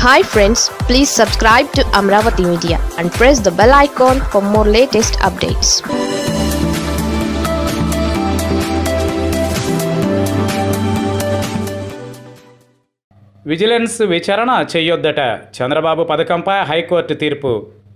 hi friends please subscribe to Amaravati media and press the bell icon for more latest updates vigilance విచారణ చేయొద్దట Chandrababu పథకంపై high court తీర్పు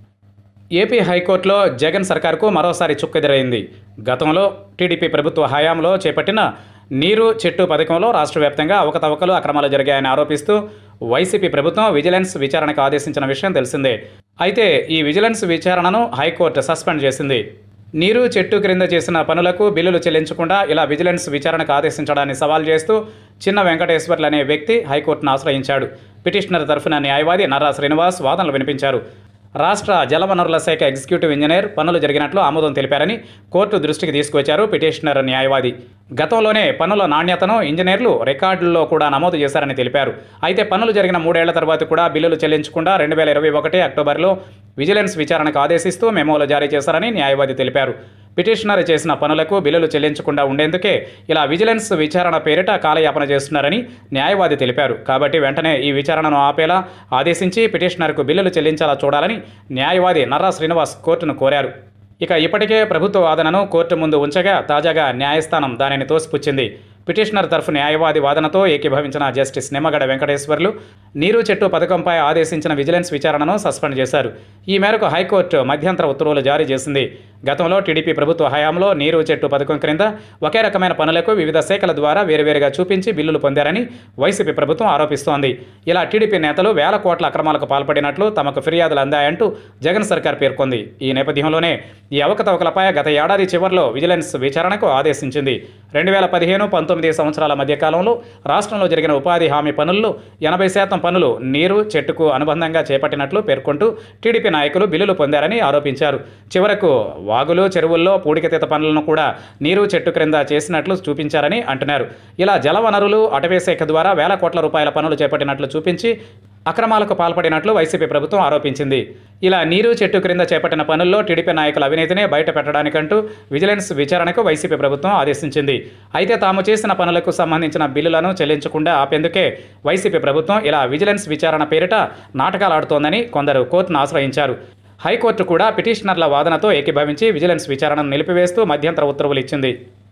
AP హైకోర్టులో జగన్ సర్కార్కు మరోసారి చుక్కెదురైంది గతంలో TDP ప్రభుత్వ హయాంలో చేపట్టిన నీరు చెట్టు పథకంలో రాష్ట్ర వ్యాప్తంగా అవకతవకలు అక్రమాలు జరిగాయని ఆరోపిస్తూ వైసీపీ ప్రభుత్వం విజిలెన్స్ విచారణకు ఆదేశించిన విషయం తెలిసిందే అయితే ఈ విజిలెన్స్ విచారణను హైకోర్టు సస్పెండ్ చేసింది నీరు చెట్టు క్రింద చేసిన పనులకు బిల్లులు చెల్లించకుండా ఇలా విజిలెన్స్ విచారణకు ఆదేశించడాన్ని సవాల్ చేస్తూ చిన్న వెంకటేశ్వర్లు అనే వ్యక్తి హైకోర్టును ఆశ్రయించాడు పిటిషనర్ తరఫున న్యాయవాది నర్రా శ్రీనివాస్ వాదనలు వినిపించారు రాష్ట్ర జలవనరుల శాఖ ఎగ్జిక్యూటివ్ ఇంజనీర్ పనులు జరిగినట్లు ఆమోదం తెలిపారని కోర్టు దృష్టికి తీసుకొచ్చారు పిటిషనర్ న్యాయవాది గతంలోనే పనుల నాణ్యతను ఇంజనీర్లు రికార్డుల్లో కూడా నమోదు చేశారని తెలిపారు అయితే పనులు జరిగిన మూడేళ్ల తర్వాత కూడా బిల్లులు చెల్లించకుండా రెండు వేల ఇరవై ఒకటి అక్టోబర్లో విజిలెన్స్ విచారణకు ఆదేశిస్తూ మెమోలు జారీ చేశారని న్యాయవాది తెలిపారు పిటిషనర్ చేసిన పనులకు బిల్లులు చెల్లించకుండా ఉండేందుకే ఇలా విజిలెన్స్ విచారణ పేరిట కాలయాపన చేస్తున్నారని న్యాయవాది తెలిపారు కాబట్టి వెంటనే ఈ విచారణను ఆపేలా ఆదేశించి పిటిషనర్కు బిల్లులు చెల్లించేలా చూడాలని న్యాయవాది నర్రా శ్రీనివాస్ కోర్టును కోరారు ఇక ఇప్పటికే ప్రభుత్వ వాదనను కోర్టు ముందు ఉంచగా తాజాగా న్యాయస్థానం దానిని తోసిపుచ్చింది పిటిషనర్ తరఫు న్యాయవాది వాదనతో ఏకీభవించిన జస్టిస్ నిమ్మగడ వెంకటేశ్వర్లు నీరు చెట్టు పథకంపై ఆదేశించిన విజిలెన్స్ విచారణను సస్పెండ్ చేశారు ఈ మేరకు హైకోర్టు మధ్యంతర ఉత్తర్వులు జారీ చేసింది గతంలో టీడీపీ ప్రభుత్వ హయాంలో నీరు చెట్టు పథకం క్రింద ఒకే రకమైన పనులకు వివిధ శాఖల ద్వారా వేరువేరుగా చూపించి బిల్లులు పొందారని వైసీపీ ప్రభుత్వం ఆరోపిస్తోంది ఇలా టీడీపీ నేతలు వేల కోట్ల అక్రమాలకు పాల్పడినట్లు తమకు ఫిర్యాదులు అందాయంటూ జగన్ సర్కార్ పేర్కొంది ఈ నేపథ్యంలోనే ఈ అవకతవకలపై గత ఏడాది చివరిలో విజిలెన్స్ విచారణకు ఆదేశించింది రెండు వేల పదిహేను పంతొమ్మిది సంవత్సరాల మధ్య కాలంలో రాష్ట్రంలో జరిగిన ఉపాధి హామీ పనుల్లో ఎనభై శాతం పనులు నీరు చెట్టుకు అనుబంధంగా చేపట్టినట్లు పేర్కొంటూ టీడీపీ నాయకులు బిల్లులు పొందారని ఆరోపించారు చివరకు వాగులు చెరువుల్లో పూడికతీత పనులను కూడా నీరు చెట్టు క్రింద చేసినట్లు చూపించారని అంటున్నారు ఇలా జలవనరులు అటవీ శాఖ ద్వారా వేల కోట్ల రూపాయల పనులు చేపట్టినట్లు చూపించి అక్రమాలకు పాల్పడినట్లు వైసీపీ ప్రభుత్వం ఆరోపించింది ఇలా నీరు చెట్టు క్రింద చేపట్టిన పనుల్లో టీడీపీ నాయకుల అవినీతిని బయట పెట్టడానికంటూ విజిలెన్స్ విచారణకు వైసీపీ ప్రభుత్వం ఆదేశించింది అయితే తాము చేసిన పనులకు సంబంధించిన బిల్లులను చెల్లించకుండా ఆపేందుకే వైసీపీ ప్రభుత్వం ఇలా విజిలెన్స్ విచారణ పేరిట నాటకాలు ఆడుతోందని కొందరు కోర్టును ఆశ్రయించారు హైకోర్టు కూడా పిటిషనర్ల వాదనతో ఏకీభవించి విజిలెన్స్ విచారణను నిలిపివేస్తూ మధ్యంతర ఉత్తర్వులు ఇచ్చింది